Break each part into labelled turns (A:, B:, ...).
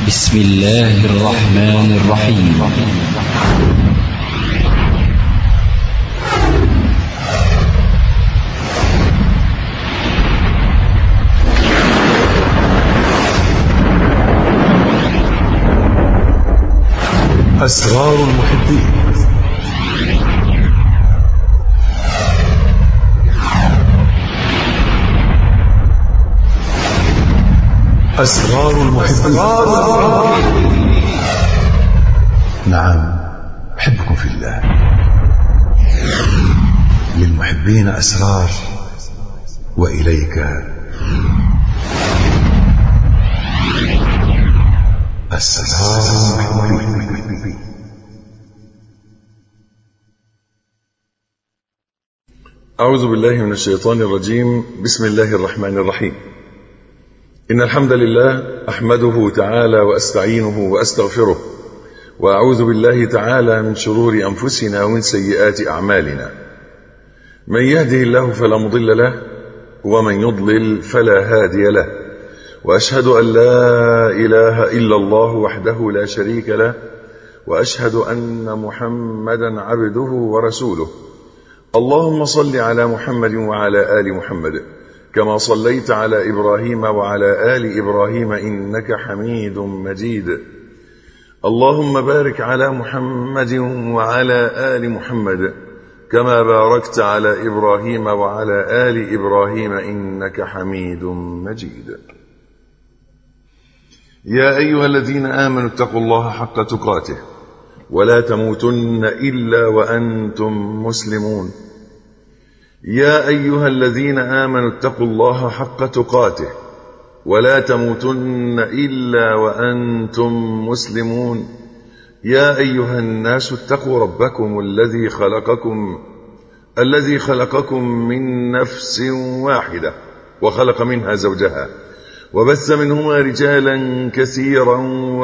A: بسم الله الرحمن الرحيم
B: أسرار المحبين أسرار المحبين نعم أحبكم في الله للمحبين أسرار وإليك أسرار المحبين
C: أعوذ بالله من الشيطان الرجيم بسم الله الرحمن الرحيم إن الحمد لله أحمده تعالى وأستعينه وأستغفره وأعوذ بالله تعالى من شرور أنفسنا ومن سيئات أعمالنا من يهده الله فلا مضل له ومن يضلل فلا هادي له وأشهد أن لا إله إلا الله وحده لا شريك له وأشهد أن محمدا عبده ورسوله اللهم صل على محمد وعلى آل محمد كما صليت على إبراهيم وعلى آل إبراهيم إنك حميد مجيد اللهم بارك على محمد وعلى آل محمد كما باركت على إبراهيم وعلى آل إبراهيم إنك حميد مجيد يا أيها الذين آمنوا اتقوا الله حق تقاته ولا تموتن إلا وأنتم مسلمون يا أيها الذين آمنوا اتقوا الله حق تقاته ولا تموتن إلا وأنتم مسلمون يا أيها الناس اتقوا ربكم الذي خلقكم الذي خلقكم من نفس واحدة وخلق منها زوجها وبث منهما رجالا كثيرا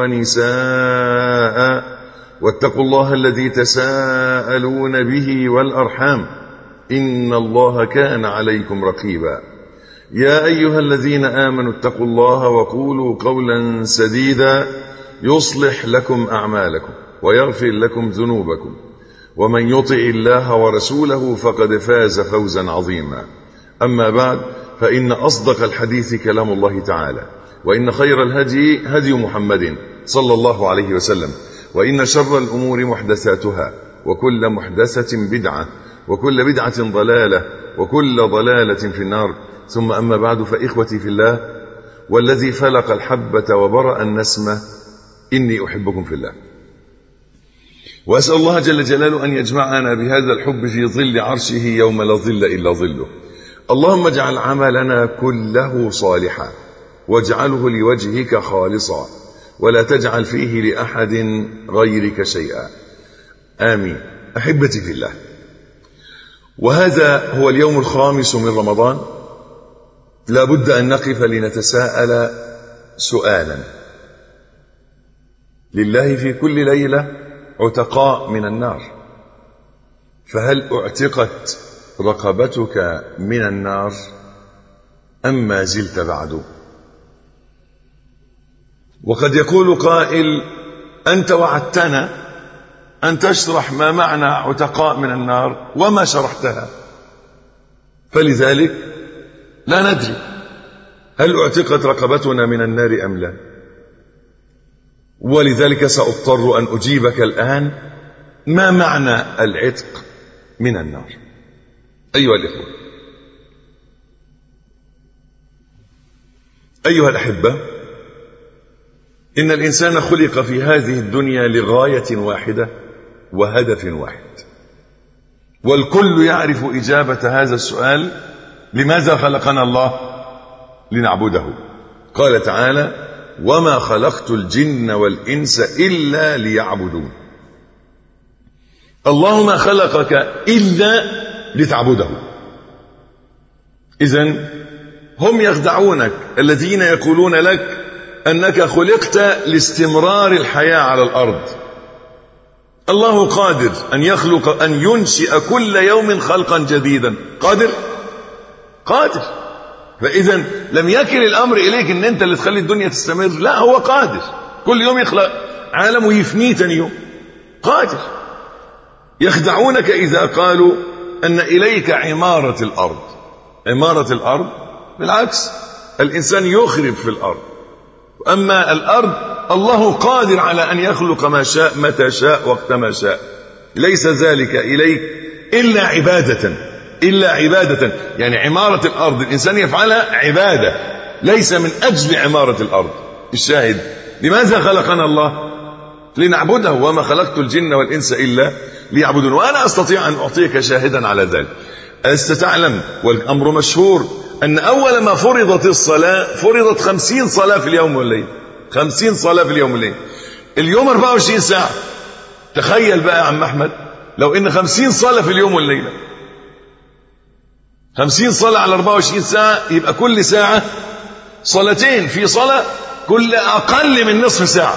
C: ونساء واتقوا الله الذي تساءلون به والأرحام إن الله كان عليكم رقيبا يا أيها الذين آمنوا اتقوا الله وقولوا قولا سديدا يصلح لكم أعمالكم ويغفر لكم ذنوبكم ومن يطع الله ورسوله فقد فاز فوزا عظيما أما بعد فإن أصدق الحديث كلام الله تعالى وإن خير الهدي هدي محمد صلى الله عليه وسلم وإن شر الأمور محدثاتها وكل محدثة بدعة وكل بدعة ضلالة وكل ضلالة في النار ثم أما بعد فإخوتي في الله والذي فلق الحبة وبرأ النسمة إني أحبكم في الله وأسأل الله جل جلاله أن يجمعنا بهذا الحب في ظل عرشه يوم لا ظل إلا ظله اللهم اجعل عملنا كله صالحا واجعله لوجهك خالصا ولا تجعل فيه لأحد غيرك شيئا آمين أحبتي في الله وهذا هو اليوم الخامس من رمضان لا بد أن نقف لنتساءل سؤالا لله في كل ليلة عتقاء من النار فهل اعتقت رقبتك من النار أم ما زلت بعد وقد يقول قائل أنت وعدتنا أن تشرح ما معنى عتقاء من النار وما شرحتها فلذلك لا ندري هل اعتقت رقبتنا من النار أم لا ولذلك سأضطر أن أجيبك الآن ما معنى العتق من النار أيها الإخوة أيها الأحبة إن الإنسان خلق في هذه الدنيا لغاية واحدة وهدف واحد والكل يعرف إجابة هذا السؤال لماذا خلقنا الله لنعبده قال تعالى وما خلقت الجن والإنس إلا ليعبدون الله ما خلقك إلا لتعبده إذن هم يخدعونك الذين يقولون لك أنك خلقت لاستمرار الحياة على الأرض الله قادر أن يخلق أن ينشئ كل يوم خلقا جديدا قادر قادر فإذا لم يكن الأمر إليك أن أنت اللي تخلي الدنيا تستمر لا هو قادر كل يوم يخلق عالم ويفنيه تاني يوم قادر يخدعونك إذا قالوا أن إليك عمارة الأرض عمارة الأرض بالعكس الإنسان يخرب في الأرض أما الأرض الله قادر على أن يخلق ما شاء متى شاء وقت ما شاء ليس ذلك إليك إلا عبادة إلا عبادة يعني عمارة الأرض الإنسان يفعلها عبادة ليس من أجل عمارة الأرض الشاهد لماذا خلقنا الله لنعبده وما خلقت الجن والإنس إلا ليعبدون وأنا أستطيع أن أعطيك شاهدا على ذلك ألست تعلم والأمر مشهور أن أول ما فرضت الصلاة فرضت خمسين صلاة في اليوم والليل خمسين صلاة في اليوم والليل اليوم 24 ساعة تخيل بقى يا عم أحمد لو إن خمسين صلاة في اليوم والليلة خمسين صلاة على 24 ساعة يبقى كل ساعة صلاتين في صلاة كل أقل من نصف ساعة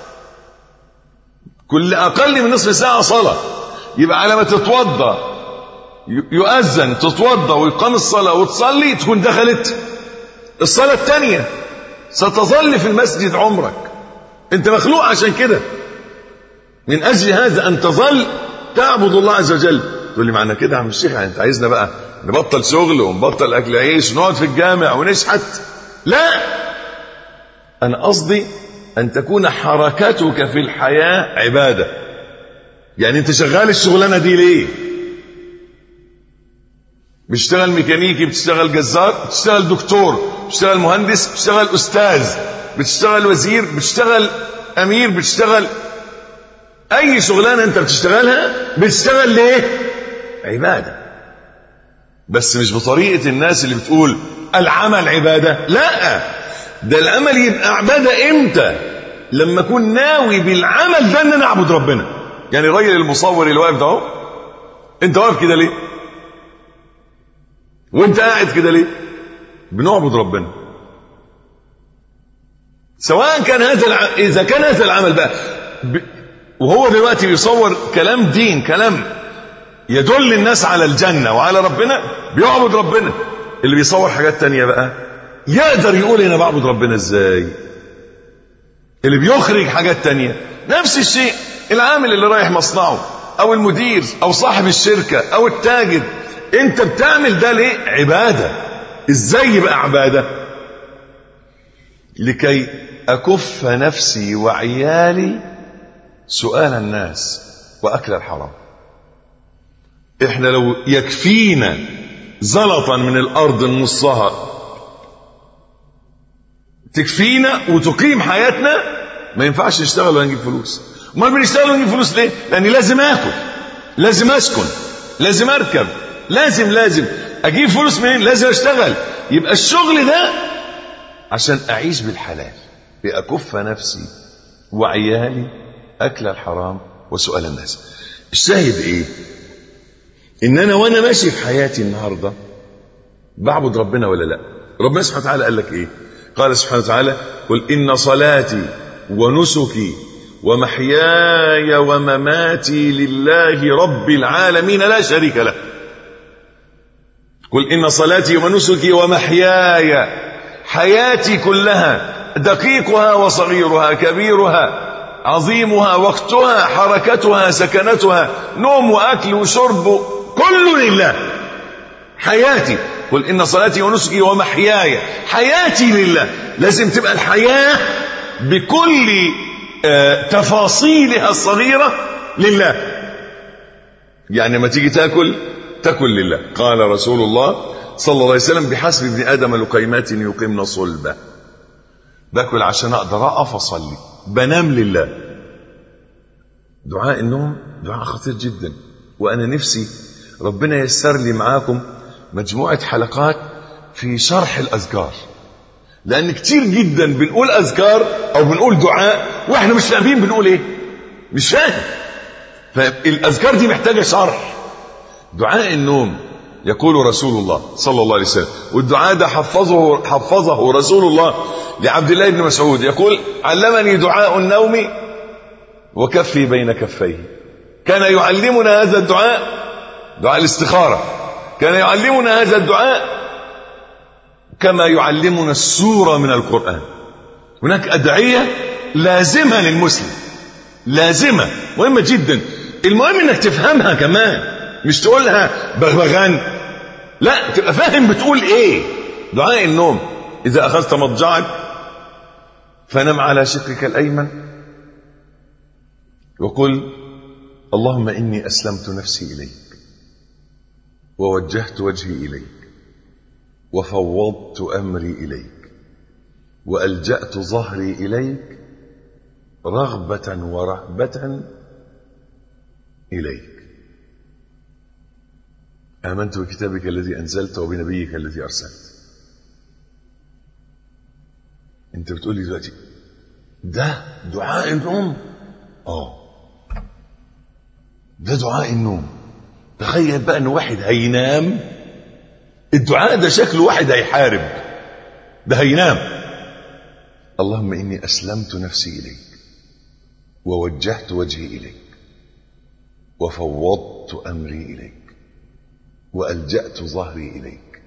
C: كل أقل من نصف ساعة صلاة يبقى على ما تتوضى يؤذن تتوضى ويقام الصلاة وتصلي تكون دخلت الصلاة الثانية ستظل في المسجد عمرك انت مخلوق عشان كده من أجل هذا أن تظل تعبد الله عز وجل تقول لي معنى كده يا عم الشيخ يعني انت عايزنا بقى نبطل شغل ونبطل اكل عيش ونقعد في الجامع ونشحت لا انا قصدي ان تكون حركتك في الحياه عباده يعني انت شغال الشغلانه دي ليه بتشتغل ميكانيكي بتشتغل جزار بتشتغل دكتور بتشتغل مهندس بتشتغل استاذ بتشتغل وزير بتشتغل امير بتشتغل اي شغلانه انت بتشتغلها بتشتغل ليه عباده بس مش بطريقه الناس اللي بتقول العمل عباده لا ده العمل يبقى عباده امتى لما اكون ناوي بالعمل ده ان انا اعبد ربنا يعني الراجل المصور اللي واقف ده اهو انت واقف كده ليه وانت قاعد كده ليه بنعبد ربنا سواء كان هذا الع... اذا كان هذا العمل بقى ب... وهو دلوقتي بيصور كلام دين كلام يدل الناس على الجنة وعلى ربنا بيعبد ربنا اللي بيصور حاجات تانية بقى يقدر يقول انا بعبد ربنا ازاي اللي بيخرج حاجات تانية نفس الشيء العامل اللي رايح مصنعه او المدير او صاحب الشركة او التاجر انت بتعمل ده ليه عبادة ازاي يبقى عبادة لكي اكف نفسي وعيالي سؤال الناس واكل الحرام احنا لو يكفينا زلطا من الارض نصها تكفينا وتقيم حياتنا ما ينفعش نشتغل ولا نجيب فلوس امال بنشتغل ونجيب فلوس ليه لاني لازم اكل لازم اسكن لازم اركب لازم لازم اجيب فلوس منين لازم اشتغل يبقى الشغل ده عشان اعيش بالحلال باكف نفسي وعيالي اكل الحرام وسؤال الناس الشاهد ايه ان انا وانا ماشي في حياتي النهارده بعبد ربنا ولا لا ربنا سبحانه وتعالى قال لك ايه قال سبحانه وتعالى قل ان صلاتي ونسكي ومحياي ومماتي لله رب العالمين لا شريك له قل ان صلاتي ونسكي ومحياي حياتي كلها دقيقها وصغيرها كبيرها عظيمها وقتها حركتها سكنتها نوم واكل وشرب كل لله حياتي قل ان صلاتي ونسكي ومحياي حياتي لله لازم تبقى الحياه بكل آه تفاصيلها الصغيره لله يعني لما تيجي تاكل تاكل لله قال رسول الله صلى الله عليه وسلم بحسب ابن ادم لقيمات يقمن صلبه باكل عشان اقدر اقف اصلي بنام لله دعاء النوم دعاء خطير جدا وانا نفسي ربنا ييسر لي معاكم مجموعه حلقات في شرح الاذكار لان كتير جدا بنقول اذكار او بنقول دعاء واحنا مش فاهمين بنقول ايه مش فاهم فالاذكار دي محتاجه شرح دعاء النوم يقول رسول الله صلى الله عليه وسلم والدعاء ده حفظه حفظه رسول الله لعبد الله بن مسعود يقول علمني دعاء النوم وكفي بين كفيه كان يعلمنا هذا الدعاء دعاء الاستخارة كان يعلمنا هذا الدعاء كما يعلمنا السورة من القرآن هناك أدعية لازمة للمسلم لازمة مهمة جدا المهم انك تفهمها كمان مش تقولها بغبغان لا تبقى فاهم بتقول ايه دعاء النوم اذا اخذت مضجعك فنم على شقك الايمن وقل اللهم اني اسلمت نفسي اليك ووجهت وجهي اليك وفوضت امري اليك والجات ظهري اليك رغبه ورهبه اليك امنت بكتابك الذي انزلت وبنبيك الذي ارسلت انت بتقول لي دلوقتي ده دعاء النوم اه ده دعاء النوم تخيل بقى ان واحد هينام الدعاء ده شكله واحد هيحارب ده هينام اللهم اني اسلمت نفسي اليك ووجهت وجهي اليك وفوضت امري اليك والجات ظهري اليك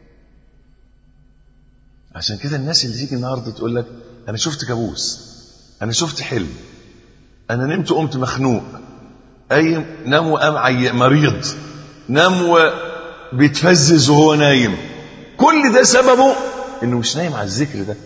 C: عشان كده الناس اللي تيجي النهارده تقول لك انا شفت كابوس انا شفت حلم انا نمت وقمت مخنوق اي نام وقام عي- مريض نام وبيتفزز وهو نايم كل ده سببه انه مش نايم على الذكر ده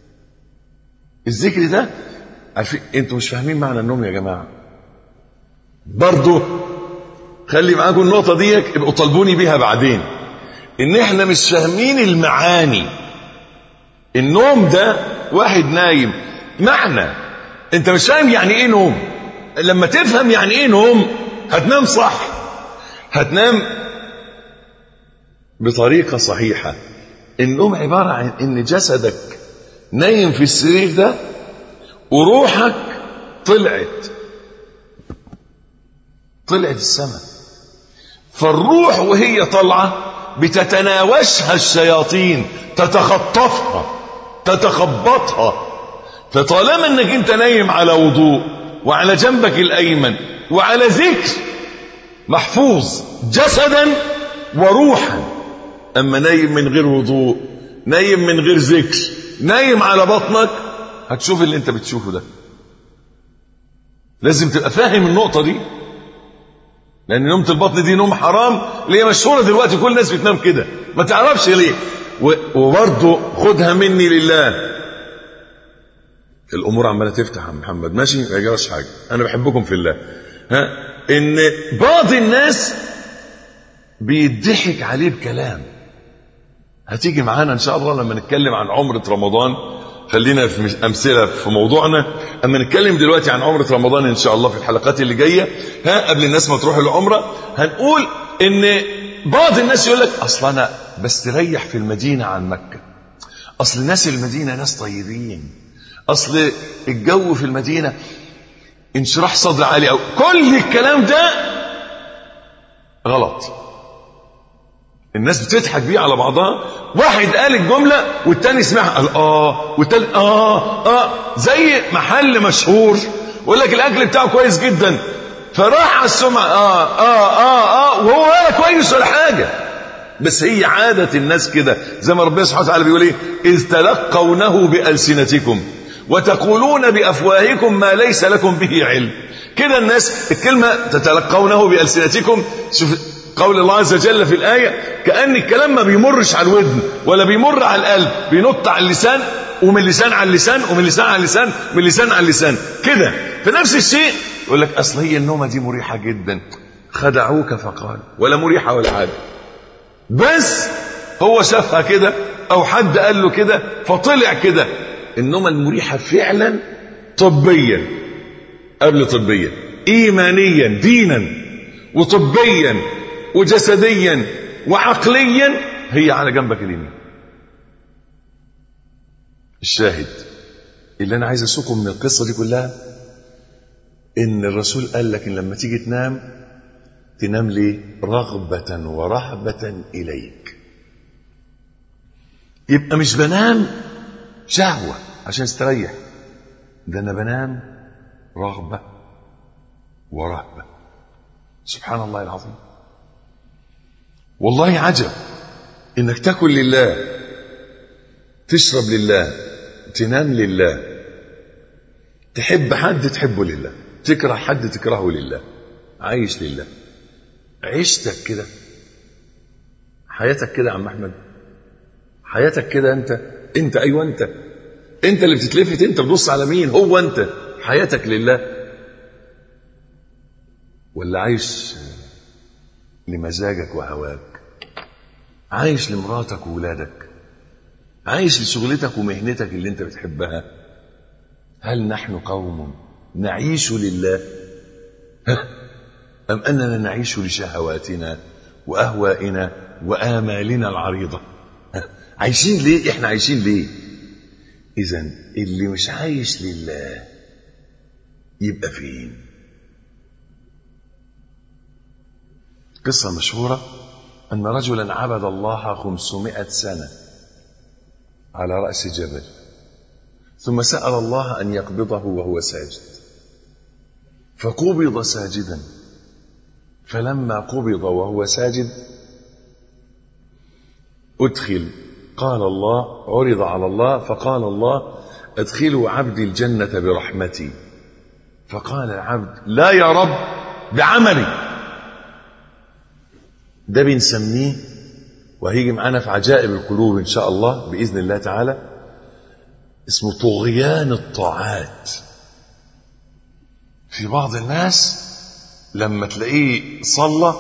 C: الذكر ده عارفين انتوا مش فاهمين معنى النوم يا جماعه برضه خلي معاكم النقطه دي ابقوا طالبوني بيها بعدين ان احنا مش فاهمين المعاني النوم ده واحد نايم معنى انت مش فاهم يعني ايه نوم لما تفهم يعني ايه نوم هتنام صح هتنام بطريقة صحيحة النوم عبارة عن ان جسدك نايم في السرير ده وروحك طلعت طلعت السماء فالروح وهي طالعة بتتناوشها الشياطين تتخطفها تتخبطها فطالما انك انت نايم على وضوء وعلى جنبك الايمن وعلى ذكر محفوظ جسدا وروحا اما نايم من غير وضوء نايم من غير ذكر نايم على بطنك هتشوف اللي انت بتشوفه ده لازم تبقى فاهم النقطه دي لان نومه البطن دي نوم حرام اللي هي مشهوره دلوقتي كل الناس بتنام كده ما تعرفش ليه و- وبرضه خدها مني لله الامور عماله تفتح يا عم محمد ماشي ما يجراش حاجه انا بحبكم في الله ها ان بعض الناس بيضحك عليه بكلام هتيجي معانا ان شاء الله لما نتكلم عن عمره رمضان خلينا في مش- امثله في موضوعنا اما نتكلم دلوقتي عن عمره رمضان ان شاء الله في الحلقات اللي جايه ها قبل الناس ما تروح العمره هنقول ان بعض الناس يقول لك اصل انا بستريح في المدينه عن مكه اصل ناس المدينه ناس طيبين اصل الجو في المدينه انشراح صدر عالي أو كل الكلام ده غلط الناس بتضحك بيه على بعضها واحد قال الجملة والتاني سمعها قال اه والتالت اه اه زي محل مشهور يقول لك الاكل بتاعه كويس جدا فراح على السمعة اه اه اه اه وهو ولا كويس ولا حاجة بس هي عادة الناس كده زي ما ربنا سبحانه وتعالى بيقول ايه إذ تلقونه بألسنتكم وتقولون بأفواهكم ما ليس لكم به علم كده الناس الكلمة تتلقونه بألسنتكم شوف قول الله عز وجل في الآية كأن الكلام ما بيمرش على الودن ولا بيمر على القلب بينط على اللسان ومن اللسان على اللسان ومن اللسان على اللسان من اللسان على اللسان كده فنفس الشيء يقول لك أصل هي النومة دي مريحة جدا خدعوك فقال ولا مريحة ولا حاجة بس هو شافها كده او حد قال له كده فطلع كده النومه المريحه فعلا طبيا قبل طبيا ايمانيا دينا وطبيا وجسديا وعقليا هي على جنبك اليمين الشاهد اللي انا عايز اسوقه من القصه دي كلها ان الرسول قال لك ان لما تيجي تنام تنام ليه رغبة ورهبة إليك يبقى مش بنام شهوة عشان استريح ده أنا بنام رغبة ورهبة سبحان الله العظيم والله عجب إنك تاكل لله تشرب لله تنام لله تحب حد تحبه لله تكره حد تكرهه لله عايش لله عيشتك كده حياتك كده يا عم احمد حياتك كده انت انت ايوه انت انت اللي بتتلفت انت بتبص على مين هو انت حياتك لله ولا عايش لمزاجك وهواك عايش لمراتك وولادك عايش لشغلتك ومهنتك اللي انت بتحبها هل نحن قوم نعيش لله ها؟ أم أننا نعيش لشهواتنا وأهوائنا وآمالنا العريضة ها؟ عايشين ليه احنا عايشين ليه إذا اللي مش عايش لله يبقى فين قصة مشهورة أن رجلا عبد الله خمسمائة سنة على رأس جبل ثم سأل الله أن يقبضه وهو ساجد فقبض ساجدا فلما قبض وهو ساجد أدخل قال الله عرض على الله فقال الله أدخلوا عبدي الجنة برحمتي فقال العبد لا يا رب بعملي ده بنسميه وهيجي معانا في عجائب القلوب إن شاء الله بإذن الله تعالى اسمه طغيان الطاعات في بعض الناس لما تلاقيه صلى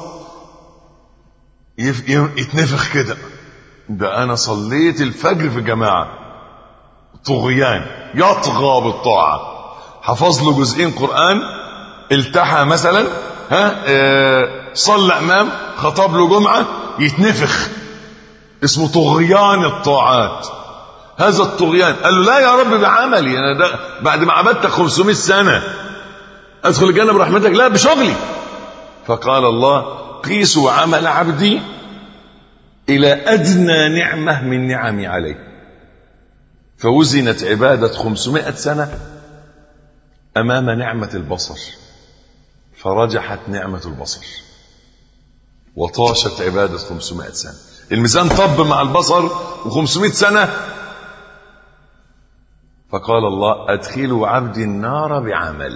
C: يف- يتنفخ كده ده انا صليت الفجر في جماعه طغيان يطغى بالطاعه حفظ له جزئين قران التحى مثلا ها اه صلى امام خطب له جمعه يتنفخ اسمه طغيان الطاعات هذا الطغيان قال له لا يا رب بعملي انا ده بعد ما عبدتك 500 سنه ادخل الجنه برحمتك لا بشغلي فقال الله قيسوا عمل عبدي الى ادنى نعمه من نعمي عليه فوزنت عباده 500 سنه امام نعمه البصر فرجحت نعمه البصر وطاشت عباده 500 سنه الميزان طب مع البصر و500 سنه فقال الله ادخلوا عبدي النار بعمله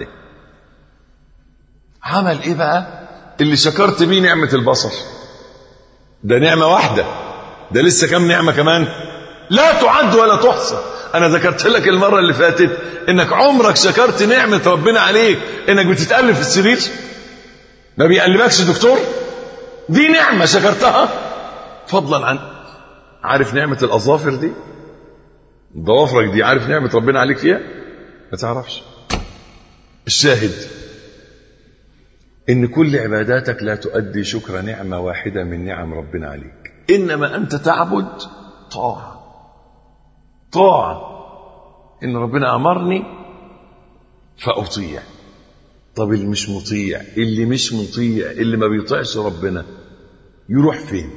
C: عمل ايه بقى اللي شكرت بيه نعمة البصر ده نعمة واحدة ده لسه كم نعمة كمان لا تعد ولا تحصى انا ذكرت لك المرة اللي فاتت انك عمرك شكرت نعمة ربنا عليك انك بتتألف في السرير ما بيقلبكش دكتور دي نعمة شكرتها فضلا عن عارف نعمة الأظافر دي ضوافرك دي عارف نعمة ربنا عليك فيها ما تعرفش الشاهد ان كل عباداتك لا تؤدي شكر نعمه واحده من نعم ربنا عليك انما انت تعبد طاعه طاعه ان ربنا امرني فاطيع طب اللي مش مطيع اللي مش مطيع اللي ما بيطيعش ربنا يروح فين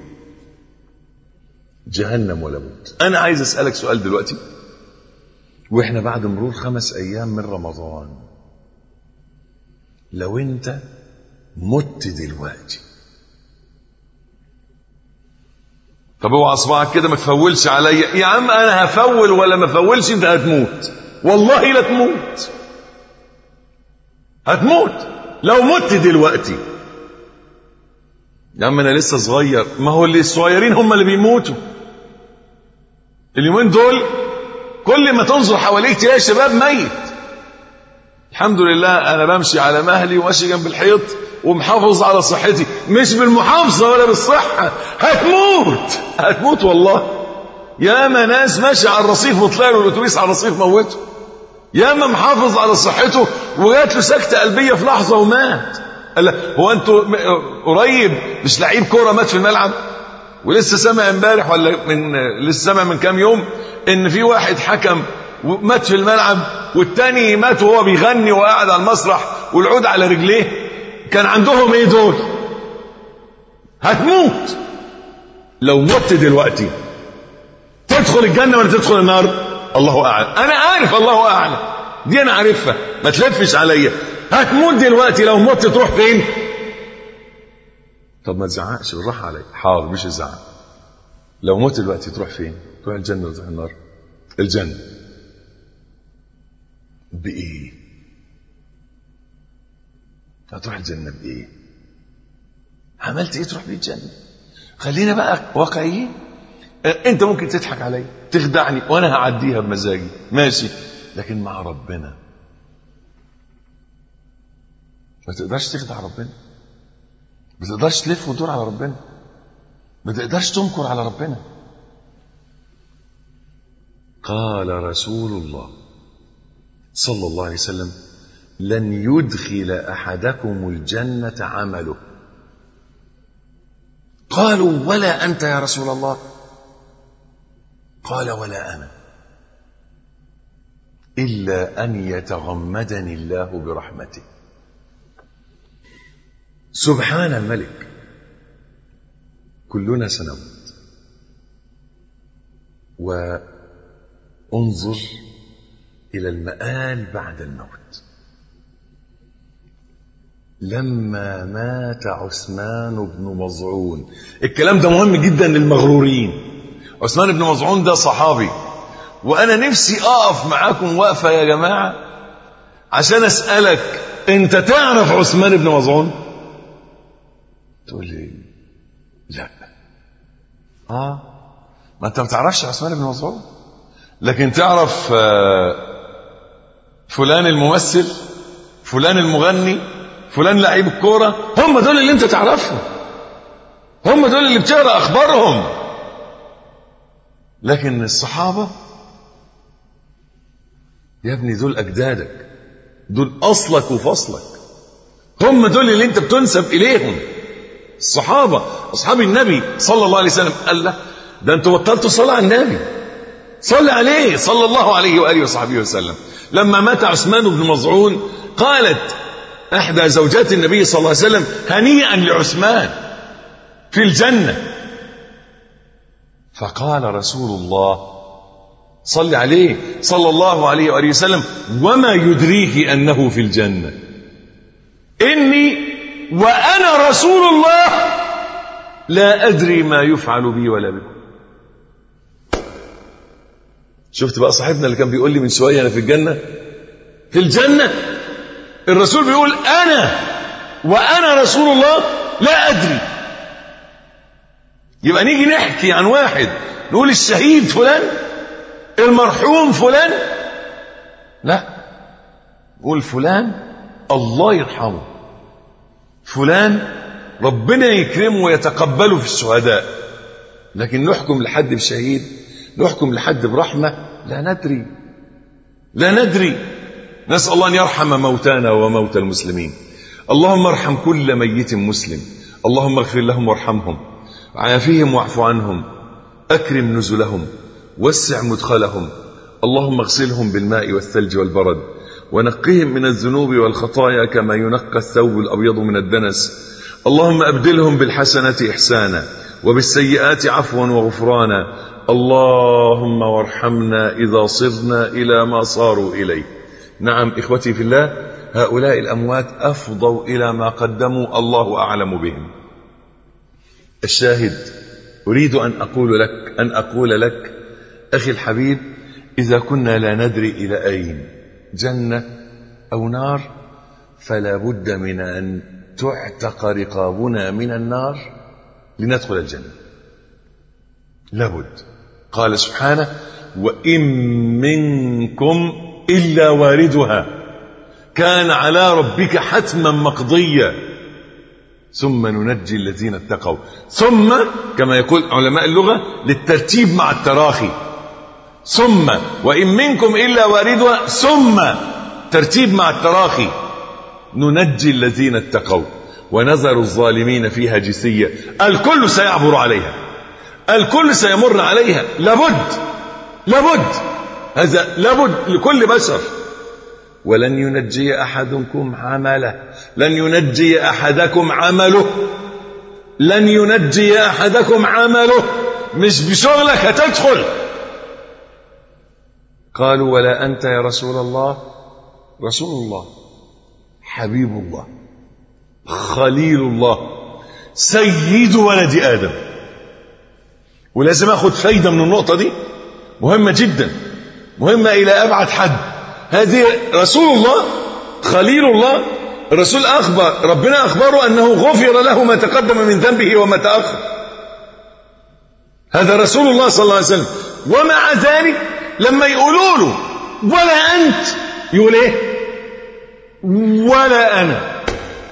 C: جهنم ولا بد انا عايز اسالك سؤال دلوقتي واحنا بعد مرور خمس ايام من رمضان لو انت مت دلوقتي طب اوعى اصبعك كده ما تفولش عليا يا عم انا هفول ولا ما فولش انت هتموت والله لا تموت هتموت لو مت دلوقتي يا عم انا لسه صغير ما هو اللي الصغيرين هم اللي بيموتوا اليومين دول كل ما تنظر حواليك تلاقي شباب ميت الحمد لله انا بمشي على مهلي وماشي جنب الحيط ومحافظ على صحتي مش بالمحافظه ولا بالصحه هتموت هتموت والله ياما ناس ماشي على الرصيف وطلع له الاتوبيس على الرصيف موته ياما محافظ على صحته وجات له سكته قلبيه في لحظه ومات قال له، هو انتوا م- قريب مش لعيب كوره مات في الملعب ولسه سامع امبارح ولا من لسه سامع من كام يوم ان في واحد حكم مات في الملعب والتاني مات وهو بيغني وقاعد على المسرح والعود على رجليه كان عندهم ايه دول هتموت لو مت دلوقتي تدخل الجنه ولا تدخل النار الله اعلم انا عارف الله اعلم دي انا عارفها ما تلفش عليا هتموت دلوقتي لو مت تروح فين طب ما تزعقش بالراحه عليا حاضر مش الزعق لو مت دلوقتي تروح فين تروح الجنه ولا تروح النار الجنه بايه هتروح الجنة بإيه عملت إيه تروح بيه الجنة خلينا بقى واقعيين أنت ممكن تضحك علي تخدعني وأنا هعديها بمزاجي ماشي لكن مع ربنا ما تقدرش تخدع ربنا ما تقدرش تلف وتدور على ربنا ما تقدرش تنكر على ربنا قال رسول الله صلى الله عليه وسلم لن يدخل احدكم الجنه عمله قالوا ولا انت يا رسول الله قال ولا انا الا ان يتغمدني الله برحمته سبحان الملك كلنا سنموت وانظر الى المآل بعد الموت لما مات عثمان بن مظعون الكلام ده مهم جدا للمغرورين عثمان بن مظعون ده صحابي وانا نفسي اقف معاكم وقفه يا جماعه عشان اسالك انت تعرف عثمان بن مظعون تقول لي لا اه ما انت ما تعرفش عثمان بن مظعون لكن تعرف آه، فلان الممثل فلان المغني فلان لعيب الكوره هم دول اللي انت تعرفهم هم دول اللي بتقرا اخبارهم لكن الصحابه يا ابني دول اجدادك دول اصلك وفصلك هم دول اللي انت بتنسب اليهم الصحابه اصحاب النبي صلى الله عليه وسلم قال له ده انتوا بطلتوا صلاه على النبي صلى عليه صلى الله عليه واله وصحبه وسلم لما مات عثمان بن مظعون قالت احدى زوجات النبي صلى الله عليه وسلم هنيئا لعثمان في الجنه فقال رسول الله صل عليه صلى الله عليه واله وسلم وما يدريك انه في الجنه اني وانا رسول الله لا ادري ما يفعل بي ولا بكم شفت بقى صاحبنا اللي كان بيقول لي من شويه انا في الجنه في الجنه الرسول بيقول انا وانا رسول الله لا ادري يبقى نيجي نحكي عن واحد نقول الشهيد فلان المرحوم فلان لا نقول فلان الله يرحمه فلان ربنا يكرمه ويتقبله في الشهداء لكن نحكم لحد بشهيد نحكم لحد برحمة لا ندري لا ندري نسأل الله أن يرحم موتانا وموتى المسلمين اللهم ارحم كل ميت مسلم اللهم اغفر لهم وارحمهم عافيهم واعف عنهم أكرم نزلهم وسع مدخلهم اللهم اغسلهم بالماء والثلج والبرد ونقهم من الذنوب والخطايا كما ينقى الثوب الأبيض من الدنس اللهم أبدلهم بالحسنة إحسانا وبالسيئات عفوا وغفرانا اللهم وارحمنا إذا صرنا إلى ما صاروا إليه نعم إخوتي في الله هؤلاء الأموات أفضوا إلى ما قدموا الله أعلم بهم الشاهد أريد أن أقول لك أن أقول لك أخي الحبيب إذا كنا لا ندري إلى أين جنة أو نار فلا بد من أن تعتق رقابنا من النار لندخل الجنة لابد قال سبحانه وإن منكم إلا واردها كان على ربك حتما مقضيا ثم ننجي الذين اتقوا ثم كما يقول علماء اللغة للترتيب مع التراخي ثم وإن منكم إلا واردها ثم ترتيب مع التراخي ننجي الذين اتقوا ونذر الظالمين فيها جثية الكل سيعبر عليها الكل سيمر عليها لابد لابد هذا لابد لكل بشر ولن ينجي احدكم عمله لن ينجي احدكم عمله لن ينجي احدكم عمله مش بشغلك هتدخل قالوا ولا انت يا رسول الله رسول الله حبيب الله خليل الله سيد ولد ادم ولازم اخد فايده من النقطه دي مهمه جدا مهمه الى ابعد حد هذه رسول الله خليل الله الرسول أخبر ربنا أخبره أنه غفر له ما تقدم من ذنبه وما تأخر هذا رسول الله صلى الله عليه وسلم ومع ذلك لما يقولوا له ولا أنت يقول إيه ولا أنا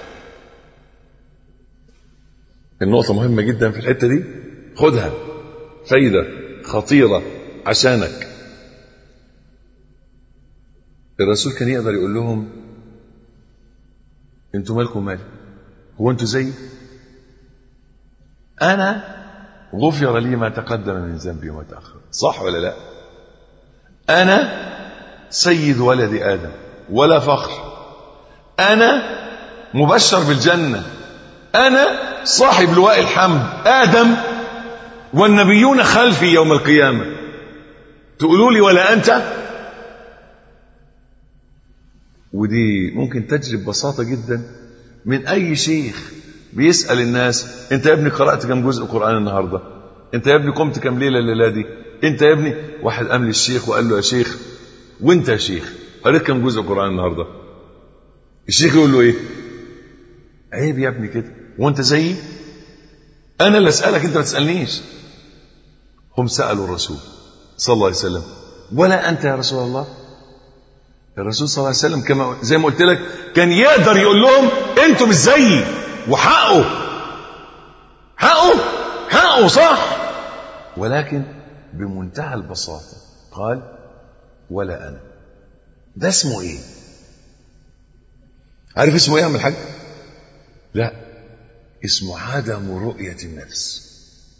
C: النقطة مهمة جدا في الحتة دي خدها فايدة خطيرة عشانك الرسول كان يقدر يقول لهم انتوا مالكم مالي هو انتوا زيي انا غفر لي ما تقدم من ذنبي وما تاخر صح ولا لا انا سيد ولد ادم ولا فخر انا مبشر بالجنه انا صاحب لواء الحمد ادم والنبيون خلفي يوم القيامه تقولوا لي ولا انت ودي ممكن تجري ببساطة جدا من أي شيخ بيسأل الناس أنت يا ابني قرأت كم جزء قرآن النهاردة أنت يا ابني قمت كم ليلة الليلة دي أنت يا ابني واحد قام للشيخ وقال له يا شيخ وأنت يا شيخ قريت كم جزء قرآن النهاردة الشيخ يقول له إيه عيب يا ابني كده وأنت زيي أنا اللي أسألك أنت ما تسألنيش هم سألوا الرسول صلى الله عليه وسلم ولا أنت يا رسول الله الرسول صلى الله عليه وسلم كما زي ما قلت لك كان يقدر يقول لهم انتوا مش زيي وحقه حقه حقه صح ولكن بمنتهى البساطة قال ولا أنا ده اسمه ايه عارف اسمه ايه يا عم الحاج لا اسمه عدم رؤية النفس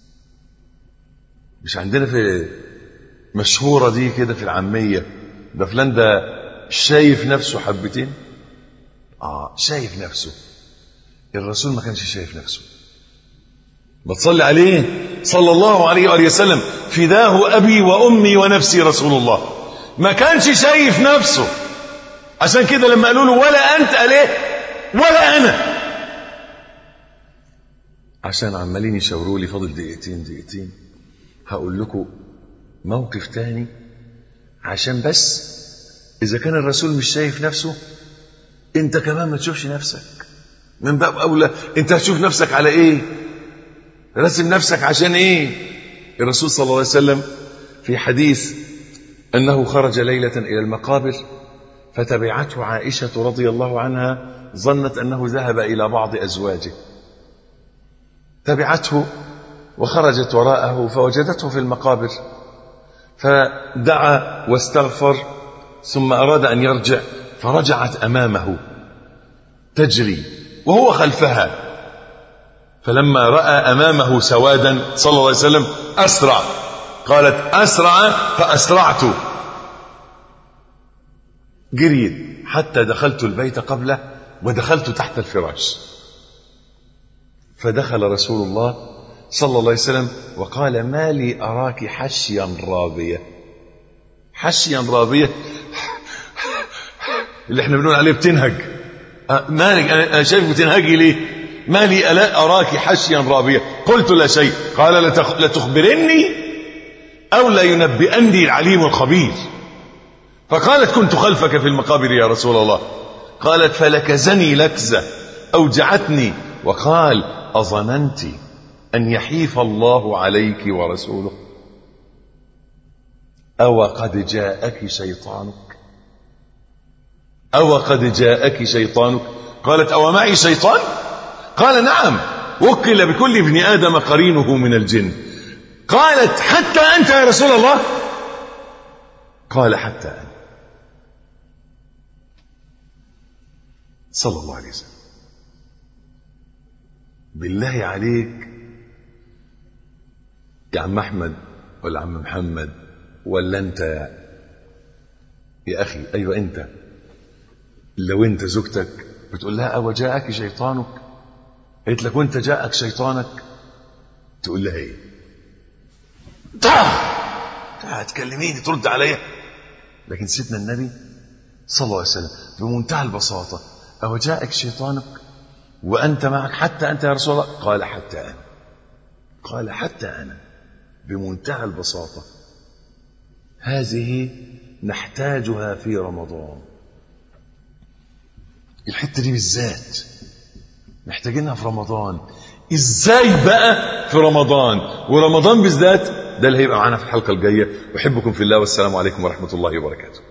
C: مش عندنا في مشهورة دي كده في العامية ده فلان ده شايف نفسه حبتين اه شايف نفسه الرسول ما كانش شايف نفسه بتصلي عليه صلى الله عليه وآله وسلم فداه أبي وأمي ونفسي رسول الله ما كانش شايف نفسه عشان كده لما قالوا له ولا أنت قال إيه ولا أنا عشان عمالين يشاوروا لي فاضل دقيقتين دقيقتين هقول لكم موقف تاني عشان بس إذا كان الرسول مش شايف نفسه أنت كمان ما تشوفش نفسك من باب أولى أنت هتشوف نفسك على إيه رسم نفسك عشان إيه الرسول صلى الله عليه وسلم في حديث أنه خرج ليلة إلى المقابر فتبعته عائشة رضي الله عنها ظنت أنه ذهب إلى بعض أزواجه تبعته وخرجت وراءه فوجدته في المقابر فدعا واستغفر ثم أراد أن يرجع فرجعت أمامه تجري وهو خلفها فلما رأى أمامه سوادا صلى الله عليه وسلم أسرع قالت أسرع فأسرعت جريت حتى دخلت البيت قبله ودخلت تحت الفراش فدخل رسول الله صلى الله عليه وسلم وقال ما لي أراك حشيا رابية حشيا رابية اللي احنا بنقول عليه بتنهج مالك انا شايف بتنهجي ليه ما لي الا اراك حشيا رابيا قلت لا شيء قال لتخبرني او لا ينبئني العليم الخبير فقالت كنت خلفك في المقابر يا رسول الله قالت فلكزني لكزه اوجعتني وقال اظننت ان يحيف الله عليك ورسوله او قد جاءك شيطانك أو قد جاءك شيطانك قالت أو معي شيطان قال نعم وكل بكل ابن آدم قرينه من الجن قالت حتى أنت يا رسول الله قال حتى أنا صلى الله عليه وسلم بالله عليك يا عم أحمد ولا عم محمد ولا أنت يا أخي أيوة أنت لو انت زوجتك بتقول لها او جاءك شيطانك قالت لك وانت جاءك شيطانك تقول لها ايه تعال تكلميني ترد عليا لكن سيدنا النبي صلى الله عليه وسلم بمنتهى البساطة أو جاءك شيطانك وأنت معك حتى أنت يا رسول الله قال حتى أنا قال حتى أنا بمنتهى البساطة هذه نحتاجها في رمضان الحتة دي بالذات محتاجينها في رمضان ازاي بقى في رمضان ورمضان بالذات ده اللي هيبقى معانا في الحلقة الجاية أحبكم في الله والسلام عليكم ورحمة الله وبركاته